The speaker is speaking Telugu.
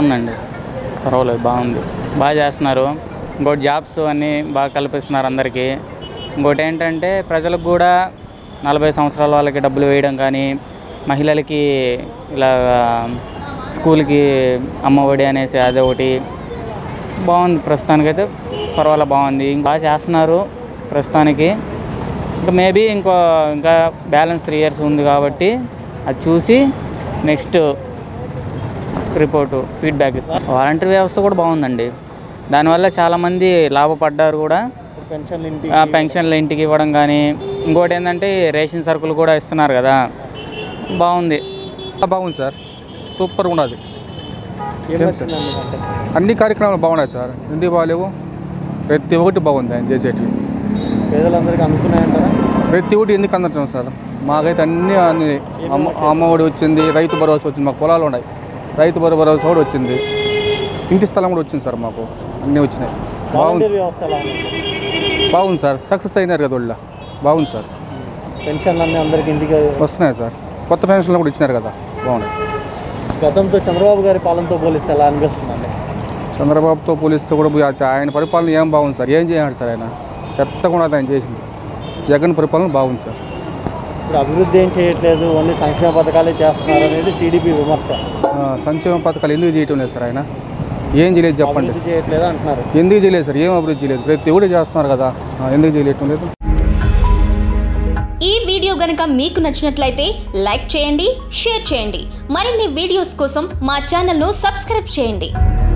బాగుందండి పర్వాలేదు బాగుంది బాగా చేస్తున్నారు ఇంకోటి జాబ్స్ అన్నీ బాగా కల్పిస్తున్నారు అందరికీ ఇంకోటి ఏంటంటే ప్రజలకు కూడా నలభై సంవత్సరాల వాళ్ళకి డబ్బులు వేయడం కానీ మహిళలకి ఇలా స్కూల్కి అమ్మఒడి అనేసి అది ఒకటి బాగుంది ప్రస్తుతానికైతే పర్వాలేదు బాగుంది ఇంకా బాగా చేస్తున్నారు ప్రస్తుతానికి ఇంకా మేబీ ఇంకో ఇంకా బ్యాలెన్స్ త్రీ ఇయర్స్ ఉంది కాబట్టి అది చూసి నెక్స్ట్ రిపోర్టు ఫీడ్బ్యాక్ ఇస్తాం వాలంటీర్ వ్యవస్థ కూడా బాగుందండి దానివల్ల చాలామంది లాభపడ్డారు కూడా పెన్షన్ ఇంటి ఆ పెన్షన్లు ఇంటికి ఇవ్వడం కానీ ఇంకోటి ఏంటంటే రేషన్ సరుకులు కూడా ఇస్తున్నారు కదా బాగుంది బాగుంది సార్ సూపర్ ఉన్నది ఏం నచ్చిందండి అంటే అన్ని కార్యక్రమాలు బాగున్నాయి సార్ ఎందుకు బాగాలేవు ప్రతి ఒక్కటి బాగుంది ఆయన చేసేటివి పేదలందరికీ అందుతున్నాయంటారా ప్రతి ఒక్కటి ఎందుకు అందటం సార్ మాకైతే అన్ని అన్ని అమ్మ అమ్మఒడి వచ్చింది రైతు భరోసా వచ్చింది మాకు పొలాలు ఉన్నాయి రైతు భరో- భరోసా కూడా వచ్చింది ఇంటి స్థలం కూడా వచ్చింది సార్ మాకు అన్నీ వచ్చినాయి బాగుంది వాలంటీర్ వ్యవస్థ ఎలా ఉంది బాగుంది సార్ సక్సెస్ అయినారు కదా వాళ్ళ బాగుంది సార్ పెన్షన్లు అన్నీ అందరికి ఇంటికి వస్తున్నాయి సార్ కొత్త పెన్షన్లు కూడా ఇచ్చినారు కదా బాగున్నాయి గతంతో చంద్రబాబు గారి పాలనతో పోలిస్తే ఎలా అనిపిస్తుందండి చంద్రబాబుతో పోలిస్తే కూడా పోయి ఆ- ఆయన పరిపాలన ఏం బాగుంది సార్ ఏం చేయాలి సార్ ఆయన చెత్త కూడా ఆయన చేసింది జగన్ పరిపాలన బాగుంది సార్ ఇప్పుడు అభివృద్ధి ఏం చేయట్లేదు ఓన్లీ సంక్షేమ పథకాలే చేస్తున్నారు అనేది టీడీపీ విమర్శ ఆ, సంక్షేమ పథకాలు ఎందుకు చేయటం లేదు సార్ ఆయన ఏం చేయలేదు చెప్పండి అభివృద్ధి చేయట్లేదు అంటున్నారు ఎందుకు చేయలేదు సార్ ఏం అభివృద్ధి చేయలేదు ప్రతి ఒక్కటి చేస్తున్నారు కదా ఆ, ఎందుకు చేయలేటం లేదు ఈ వీడియో గనుక మీకు నచ్చినట్లయితే లైక్ చేయండి షేర్ చేయండి మరిన్ని వీడియోస్ కోసం మా ఛానల్ను సబ్స్క్రైబ్ చేయండి